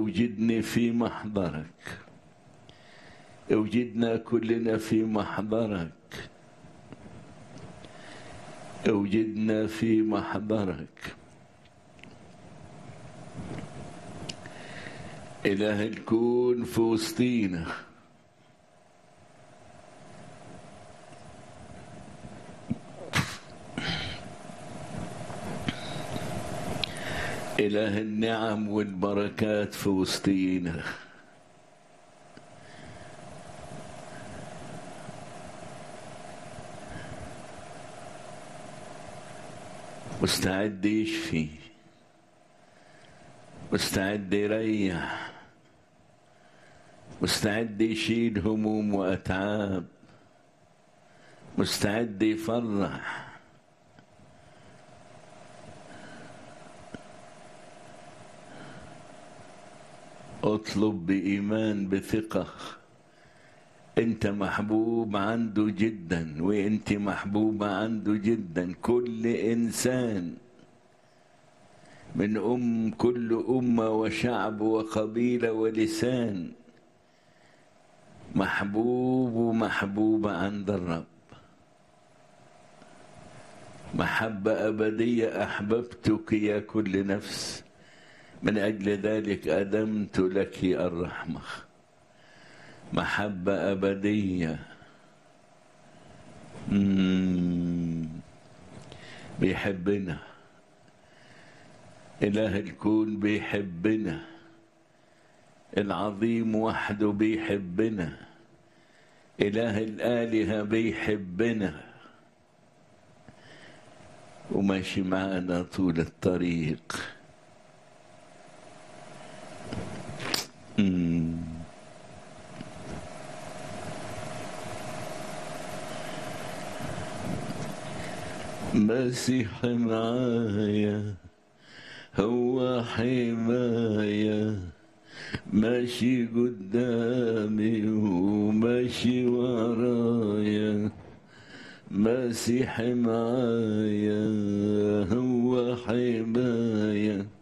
اوجدني في محضرك اوجدنا كلنا في محضرك اوجدنا في محضرك إله الكون في وسطينا إله النعم والبركات في وسطينا مستعد يشفي مستعد يريح مستعد يشيل هموم وأتعاب مستعد يفرح اطلب بإيمان بثقة انت محبوب عنده جدا وانت محبوبة عنده جدا كل انسان من ام كل امة وشعب وقبيلة ولسان محبوب ومحبوبة عند الرب محبة أبدية أحببتك يا كل نفس من أجل ذلك أدمت لك الرحمة محبة أبدية مم. بيحبنا إله الكون بيحبنا العظيم وحده بيحبنا إله الآلهة بيحبنا وماشي معنا طول الطريق مم. مسيح معايا هو حماية ماشي قدامي وماشي ورايا مسيح معايا هو حماية